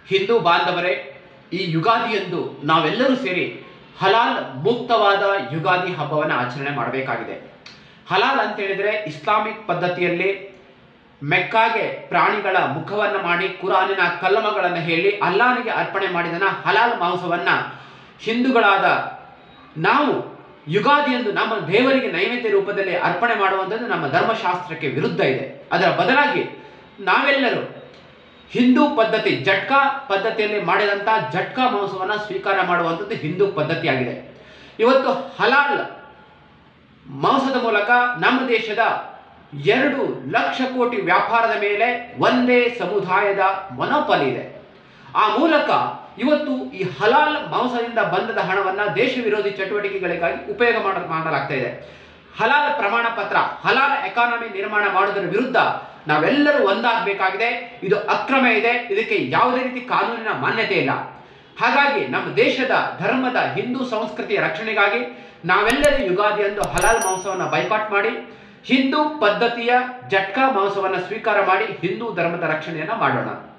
ಹಿಂದೂ ಬಾಂಧವರೇ ಈ ಯುಗಾದಿಯಂದು ನಾವೆಲ್ಲರೂ ಸೇರಿ ಹಲಾಲ್ ಮುಕ್ತವಾದ ಯುಗಾದಿ ಹಬ್ಬವನ್ನು ಆಚರಣೆ ಮಾಡಬೇಕಾಗಿದೆ ಹಲಾಲ್ ಅಂತ ಹೇಳಿದ್ರೆ ಇಸ್ಲಾಮಿಕ್ ಪದ್ಧತಿಯಲ್ಲಿ ಮೆಕ್ಕಾಗೆ ಪ್ರಾಣಿಗಳ ಮುಖವನ್ನು ಮಾಡಿ ಕುರಾನಿನ ಕಲ್ಲಮಗಳನ್ನು ಹೇಳಿ ಅಲ್ಲಾನಿಗೆ ಅರ್ಪಣೆ ಮಾಡಿದನ ಹಲಾಲ್ ಮಾಂಸವನ್ನ ಹಿಂದೂಗಳಾದ ನಾವು ಯುಗಾದಿಯಂದು ನಮ್ಮ ದೇವರಿಗೆ ನೈವೇದ್ಯ ರೂಪದಲ್ಲಿ ಅರ್ಪಣೆ ಮಾಡುವಂಥದ್ದು ನಮ್ಮ ಧರ್ಮಶಾಸ್ತ್ರಕ್ಕೆ ವಿರುದ್ಧ ಇದೆ ಅದರ ಬದಲಾಗಿ ನಾವೆಲ್ಲರೂ ಹಿಂದೂ ಪದ್ಧತಿ ಜಟ್ಕಾ ಪದ್ಧತಿಯಲ್ಲಿ ಮಾಡಿದಂಥ ಜಟ್ಕಾ ಮಾಂಸವನ್ನು ಸ್ವೀಕಾರ ಮಾಡುವಂಥದ್ದು ಹಿಂದೂ ಪದ್ಧತಿಯಾಗಿದೆ ಇವತ್ತು ಹಲಾಲ್ ಮಾಂಸದ ಮೂಲಕ ನಮ್ಮ ದೇಶದ ಎರಡು ಲಕ್ಷ ಕೋಟಿ ವ್ಯಾಪಾರದ ಮೇಲೆ ಒಂದೇ ಸಮುದಾಯದ ಮೊನೋಪಲಿ ಇದೆ ಆ ಮೂಲಕ ಇವತ್ತು ಈ ಹಲಾಲ್ ಮಾಂಸದಿಂದ ಬಂದದ ಹಣವನ್ನ ದೇಶ ವಿರೋಧಿ ಚಟುವಟಿಕೆಗಳಿಗಾಗಿ ಉಪಯೋಗ ಮಾಡ ಮಾಡಲಾಗ್ತಾ ಇದೆ ಹಲಾಲ್ ಪ್ರಮಾಣ ಪತ್ರ ಹಲಾಲ್ ಎಕಾನಮಿ ನಿರ್ಮಾಣ ಮಾಡೋದರ ವಿರುದ್ಧ ನಾವೆಲ್ಲರೂ ಒಂದಾಗಬೇಕಾಗಿದೆ ಇದು ಅಕ್ರಮ ಇದೆ ಇದಕ್ಕೆ ಯಾವುದೇ ರೀತಿ ಕಾನೂನಿನ ಮಾನ್ಯತೆ ಇಲ್ಲ ಹಾಗಾಗಿ ನಮ್ಮ ದೇಶದ ಧರ್ಮದ ಹಿಂದೂ ಸಂಸ್ಕೃತಿಯ ರಕ್ಷಣೆಗಾಗಿ ನಾವೆಲ್ಲರೂ ಯುಗಾದಿಯಂದು ಹಲಾಲ್ ಮಾಂಸವನ್ನು ಬೈಕಾಟ್ ಮಾಡಿ ಹಿಂದೂ ಪದ್ಧತಿಯ ಜಟ್ಕಾ ಮಾಂಸವನ್ನು ಸ್ವೀಕಾರ ಮಾಡಿ ಹಿಂದೂ ಧರ್ಮದ ರಕ್ಷಣೆಯನ್ನು ಮಾಡೋಣ